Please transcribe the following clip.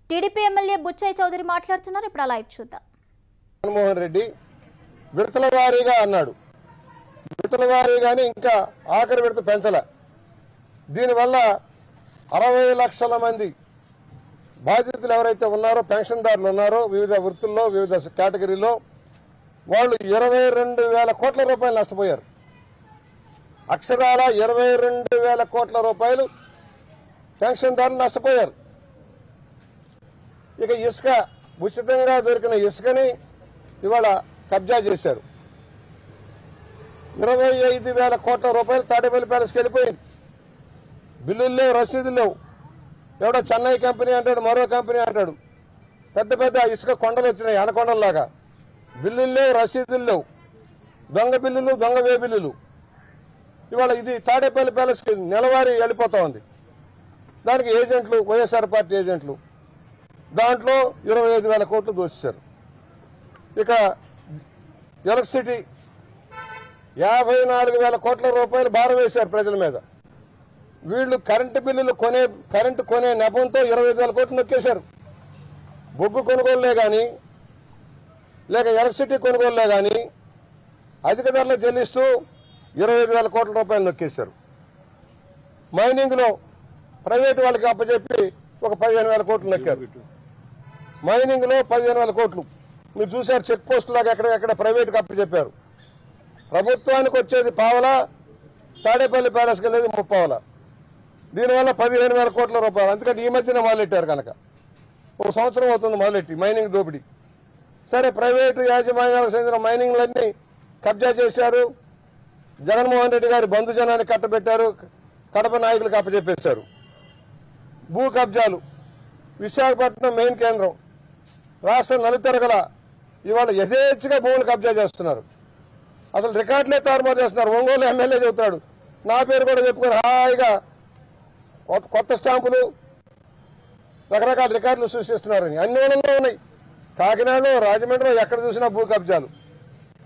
TDP MLA Buchaiah Chowdary మాట్లాడుతున్నారు ఇప్పుడు ఆ లైవ్ చూద్దాం జగన్మోహన్ రెడ్డి విడతల వారీగా అన్నాడు విడతల వారీగానే ఇంకా ఆఖరి విడత పెంచలే దీనివల్ల అరవై లక్షల మంది బాధితులు ఎవరైతే ఉన్నారో పెన్షన్దారులు ఉన్నారో వివిధ వృత్తుల్లో వివిధ కేటగిరీలో వాళ్ళు ఇరవై రెండు వేల కోట్ల రూపాయలు నష్టపోయారు అక్షరాల ఇరవై రెండు వేల కోట్ల రూపాయలు పెన్షన్దారులు నష్టపోయారు ఇక ఇసుక ఉచితంగా దొరికిన ఇసుకని ఇవాళ కబ్జా చేశారు ఇరవై ఐదు వేల కోట్ల రూపాయలు తాడేపల్లి ప్యాలెస్కి వెళ్ళిపోయింది బిల్లులు లేవు రసీదులు లేవు ఎవడో చెన్నై కంపెనీ అంటాడు మరో కంపెనీ అంటాడు పెద్ద పెద్ద ఇసుక కొండలు వచ్చినాయి అనకొండల్లాగా బిల్లులు లేవు రసీదులు లేవు దొంగ బిల్లులు దొంగ వే బిల్లులు ఇవాళ ఇది తాడేపల్లి ప్యాలెస్కి నెలవారీ వెళ్ళిపోతా ఉంది దానికి ఏజెంట్లు వైఎస్ఆర్ పార్టీ ఏజెంట్లు దాంట్లో ఇరవై ఐదు వేల కోట్లు దోచేశారు ఇక ఎలక్ట్రిసిటీ యాభై నాలుగు వేల కోట్ల రూపాయలు భారం వేశారు ప్రజల మీద వీళ్ళు కరెంటు బిల్లులు కొనే కరెంటు కొనే నెపంతో ఇరవై ఐదు వేల కోట్లు నొక్కేశారు బొగ్గు కొనుగోలులే కానీ లేక ఎలక్ట్రిసిటీ కొనుగోలులే కానీ అధిక ధరలు చెల్లిస్తూ ఇరవై ఐదు వేల కోట్ల రూపాయలు నొక్కేశారు మైనింగ్లో ప్రైవేటు వాళ్ళకి అప్పచెప్పి ఒక పదిహేను వేల కోట్లు నొక్కారు మైనింగ్ లో పదిహేను వేల కోట్లు మీరు చూశారు చెక్ పోస్ట్ లాగా ఎక్కడ ఎక్కడ ప్రైవేట్ కప్పు చెప్పారు ప్రభుత్వానికి వచ్చేది పావలా తాడేపల్లి ప్యాలెస్కి వెళ్ళేది ముప్పావల దీనివల్ల పదిహేను వేల కోట్ల రూపాయలు అందుకని ఈ మధ్యన మొదలెట్టారు కనుక ఒక సంవత్సరం అవుతుంది మొదలెట్టి మైనింగ్ దోపిడీ సరే ప్రైవేటు యాజమాన్యాలకు చెందిన మైనింగ్లన్నీ కబ్జా చేశారు జగన్మోహన్ రెడ్డి గారి బంధుజనాన్ని కట్టబెట్టారు కడప నాయకులకు అప్పచెప్పేశారు భూ కబ్జాలు విశాఖపట్నం మెయిన్ కేంద్రం రాష్ట్ర నలుతెరగల ఇవాళ యథేచ్ఛగా భూములు కబ్జా చేస్తున్నారు అసలు రికార్డులే తారుమారు చేస్తున్నారు ఒంగోలు ఎమ్మెల్యే చెబుతున్నాడు నా పేరు కూడా చెప్పుకొని హాయిగా కొత్త- కొత్త స్టాంపులు రకరకాల రికార్డులు సృష్టిస్తున్నారని అన్ని ఊళ్ళలో ఉన్నాయి కాకినాడలో రాజమండ్రిలో ఎక్కడ చూసినా భూ కబ్జాలు